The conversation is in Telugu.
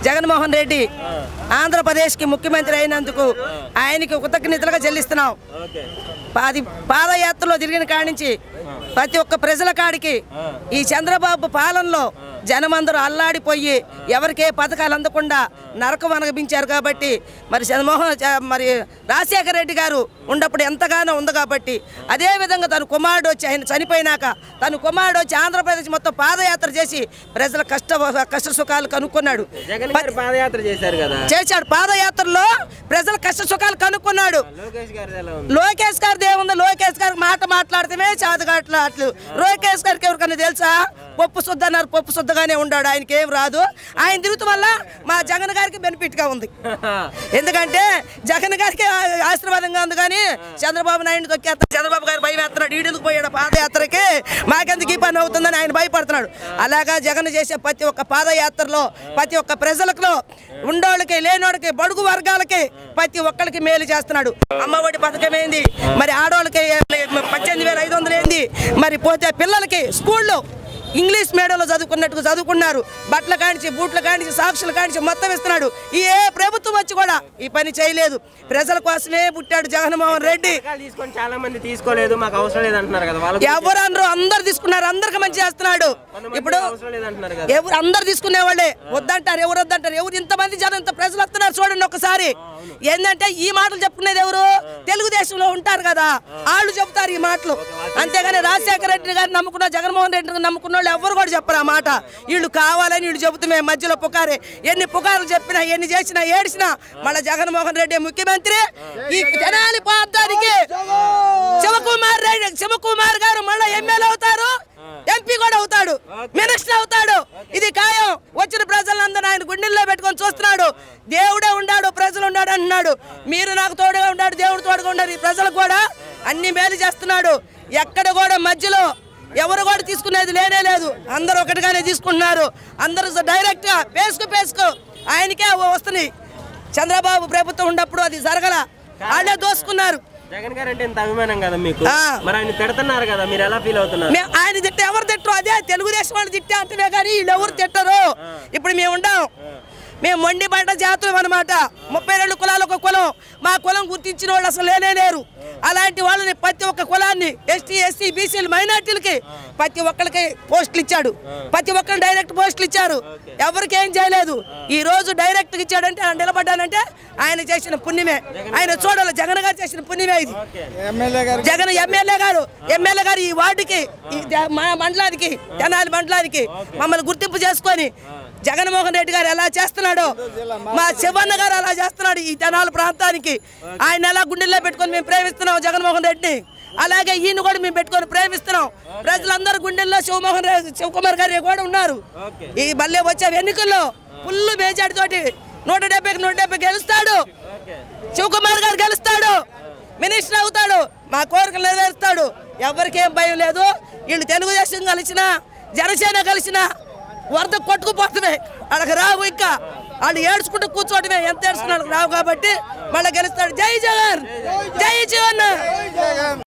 జగన్మోహన్ రెడ్డి ఆంధ్రప్రదేశ్కి ముఖ్యమంత్రి అయినందుకు ఆయనకి కృతజ్ఞతలుగా చెల్లిస్తున్నాం ఓకే పాది పాదయాత్రలో తిరిగిన కాడి నుంచి ప్రతి ఒక్క ప్రజల కాడికి ఈ చంద్రబాబు పాలనలో జనమందరూ అల్లాడిపోయి ఎవరికే పథకాలు అందకుండా నరకం అనగపించారు కాబట్టి మరి చంద్రమోహన్ చ- మరి రాజశేఖర రెడ్డి గారు ఉన్నప్పుడు ఎంతగానో ఉంది కాబట్టి అదే విధంగా తన కుమారుడు వచ్చి ఆయన చనిపోయినాక తన కుమారుడు వచ్చి ఆంధ్రప్రదేశ్ మొత్తం పాదయాత్ర చేసి ప్రజల కష్ట కష్ట సుఖాలు కనుక్కున్నాడు జగన్ గారు పాదయాత్ర చేశారు కదా చేశాడు పాదయాత్రలో ప్రజల కష్ట సుఖాలు కనుక్కున్నాడు లోకేష్ గారు ఎలా ఉంది లోకేష్ గారిది ఏముంది లోకేష్ గారికి మాట మాట్లాడితేనే చాతగాట్లాట్లు లోకేష్ గారికి ఎవరికన్నా తెలుసా పప్పు శుద్ధ అన్నారు పప్పు శుద్ధగానే ఉన్నాడు ఆయనకి ఏం రాదు ఆయన తిరుగుతూ వల్ల మా జగన్ గారికి బెనిఫిట్ గా ఉంది ఎందుకంటే జగన్ గారికి ఆ- ఆశీర్వాదంగా ఉంది కానీ చంద్రబాబు నాయుడు తొక్కేస్తారు చంద్రబాబు గారు భయం వేస్తున్నాడు ఈడెందుకు పోయాడు పాదయాత్రకి మాకెందుకు ఈ పని అవుతుందని ఆయన భయపడుతున్నాడు అలాగా జగన్ చేసే ప్రతి ఒక్క పాదయాత్రలో ప్రతి ఒక్క ప్రజలకు ఉండోళ్ళకి లేనోళ్ళకి బడుగు వర్గాలకి ప్రతి ఒక్కరికి మేలు చేస్తున్నాడు అమ్మఒడి పథకం ఏంది మరి ఆడవాళ్ళకి పద్దెనిమిది వేల ఐదు వందలు ఏంది మరి పోతే పిల్లలకి స్కూల్లో ఇంగ్లీష్ మీడియంలో చదువుకున్నట్టుగా చదువుకున్నారు బట్టల కానించి బూట్ల కానించి సాక్షుల కానించి మొత్తం ఇస్తున్నాడు ఈ ఏ ప్రభుత్వం వచ్చి కూడా ఈ పని చేయలేదు ప్రజల కోసమే పుట్టాడు జగన్మోహన్ రెడ్డి పథకాలు తీసుకొని చాలా మంది తీసుకోలేదు మాకు అవసరం లేదు అంటున్నారు కదా వాళ్ళకి ఎవరు అందరూ అందరు తీసుకున్నారు అందరికి మంచి చేస్తున్నాడు కొంతమంది ఇప్పుడు అవసరం లేదు అంటున్నారు కదా ఎవరు అందరు తీసుకునే వాళ్ళే వద్దంటారు ఎవరు వద్దంటారు ఎవరు ఇంతమంది జనం ఇంత ప్రజలు వస్తున్నారు చూడండి ఒకసారి ఏంటంటే ఈ మాటలు చెప్పుకునేది ఎవరు తెలుగుదేశంలో ఉంటారు కదా వాళ్ళు చెప్తారు ఈ మాటలు అంతేగాని రాజశేఖర రెడ్డి గారిని నమ్ముకున్న జగన్మోహన్ రెడ్డి గారిని నమ్ముకున్న వాళ్ళు ఎవరు కూడా చెప్పరు ఆ మాట వీళ్ళు కావాలని వీళ్ళు చెబుతుమే మధ్యలో పుకారే ఎన్ని పుకార్లు చెప్పినా ఎన్ని చేసినా ఏడ్చినా మళ్ళీ జగన్మోహన్ రెడ్డి ముఖ్యమంత్రి ఈ జనాలి ప్రాంతానికి శివకుమార్ రెడ్డి శివకుమార్ గారు మళ్ళీ ఎమ్మెల్యే అవుతారు ఎంపీ కూడా అవుతాడు మినిస్టర్ అవుతాడు ఇది ఖాయం వచ్చిన ప్రజలందరూ ఆయన గుండెల్లో పెట్టుకొని చూస్తున్నాడు దేవుడే ఉన్నాడు ప్రజలు ఉన్నాడు అంటున్నాడు మీరు నాకు తోడుగా ఉన్నాడు దేవుడు తోడుగా ఉన్నాడు ఈ ప్రజలకు కూడా అన్ని మేలు చేస్తున్నాడు ఎక్కడ కూడా మధ్యలో ఎవరు కూడా తీసుకునేది లేనే లేదు అందరూ ఒకటిగానే తీసుకుంటున్నారు అందరూ డైరెక్ట్ గా పేసుకు పేసుకు ఆయనకే వస్తున్నాయి చంద్రబాబు ప్రభుత్వం ఉన్నప్పుడు అది జరగల వాళ్ళే దోసుకున్నారు జగన్ గారు అంటే ఇంత అభిమానం కదా మీకు ఆ. మరి ఆయన తిడుతున్నారు కదా మీరు ఎలా ఫీల్ అవుతున్నారు మే- ఆయన తిట్ట ఎవరు తిట్టరు అదే తెలుగుదేశం వాళ్ళు తిట్టే అంటేనే కానీ వీళ్ళు ఎవరు తిట్టరు ఇప్పుడు మేము ఉండం మేము మొండి పంట జాతులం అనమాట ముప్పై రెండు కులాలు ఒక కులం మా కులం గుర్తించిన వాళ్ళు అసలు లేనే లేరు అలాంటి వాళ్ళని ప్రతి ఒక్క కులాన్ని ఎస్టీ ఎస్సీ బీసీలు మైనార్టీలకి ప్రతి ఒక్కరికి పోస్టులు ఇచ్చాడు ప్రతి ఒక్కరు డైరెక్ట్ పోస్టులు ఇచ్చారు ఎవరికి ఏం చేయలేదు ఈ రోజు డైరెక్ట్ ఇచ్చాడంటే ఆయన నిలబడ్డానంటే ఆయన చేసిన పుణ్యమే ఆయన చూడాలి జగన్ గారు చేసిన పుణ్యమే ఇది జగన్ ఎమ్మెల్యే గారు ఎమ్మెల్యే గారు ఈ వార్డుకి ఈ జ- మా మండలానికి తెనాలి మండలానికి మమ్మల్ని గుర్తింపు చేసుకొని జగన్మోహన్ రెడ్డి గారు ఎలా చేస్తున్నాడో మా శివన్న గారు అలా చేస్తున్నాడు ఈ తెనాలి ప్రాంతానికి ఆయన ఎలా గుండెల్లో పెట్టుకొని మేము ప్రేమిస్తున్నాం జగన్మోహన్ రెడ్డిని అలాగే ఈయన కూడా మేము పెట్టుకొని ప్రేమిస్తున్నాం ప్రజలందరూ గుండెల్లో శివమోహన్ రెడ్డి శివకుమార్ గారు కూడా ఉన్నారు ఈ మళ్ళీ వచ్చే ఎన్నికల్లో ఫుల్ మేజాడితోటి నూట డెబ్బైకి నూట డెబ్బై గెలుస్తాడు శివకుమార్ గారు గెలుస్తాడు మినిస్టర్ అవుతాడు మా కోరికలు నెరవేరుస్తాడు ఎవరికేం భయం లేదు వీళ్ళు తెలుగుదేశం కలిసిన జనసేన కలిసిన వరద కొట్టుకుపోతున్నాయి వాళ్ళకి రావు ఇంకా వాళ్ళు ఏడ్చుకుంటూ కూర్చోవటమే ఎంత ఏడ్చుకున్నా వాళ్ళకి రావు కాబట్టి మళ్ళీ గెలుస్తాడు జై జగన్ జై జగన్